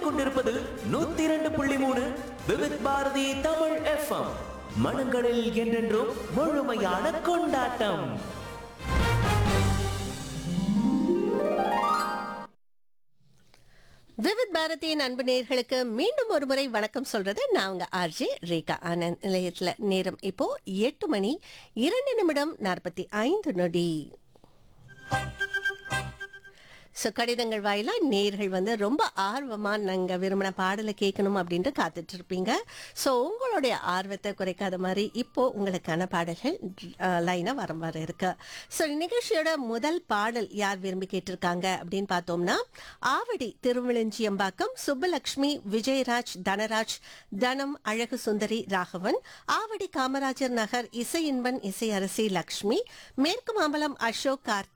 கொண்டிருப்பது நூத்தி இரண்டு புள்ளி மூணு விவித் பாரதி தமிழ் எஃப்எம் மனங்களில் என்றென்றும் முழுமையான கொண்டாட்டம் விவித் பாரதியின் அன்பு நேயர்களுக்கு மீண்டும் ஒரு முறை வணக்கம் சொல்றது நான் உங்க ஆர்ஜே ரேகா ஆனந்த் நிலையத்துல நேரம் இப்போ எட்டு மணி இரண்டு நிமிடம் நாற்பத்தி ஐந்து நொடி ஸோ கடிதங்கள் வாயிலா நேர்கள் வந்து ரொம்ப ஆர்வமா நாங்க விரும்பின பாடலை கேட்கணும் அப்படின்ட்டு காத்துட்டு இருப்பீங்க ஸோ உங்களுடைய ஆர்வத்தை குறைக்காத மாதிரி இப்போ உங்களுக்கான பாடல்கள் லைனா வர வர இருக்கு ஸோ நிகழ்ச்சியோட முதல் பாடல் யார் விரும்பி கேட்டிருக்காங்க அப்படின்னு பார்த்தோம்னா ஆவடி திருவிழஞ்சியம்பாக்கம் சுப்பலக்ஷ்மி விஜயராஜ் தனராஜ் தனம் அழகு சுந்தரி ராகவன் ஆவடி காமராஜர் நகர் இசை இன்பன் இசை அரசி லக்ஷ்மி மேற்கு மாம்பலம் அசோக் கார்த்திக்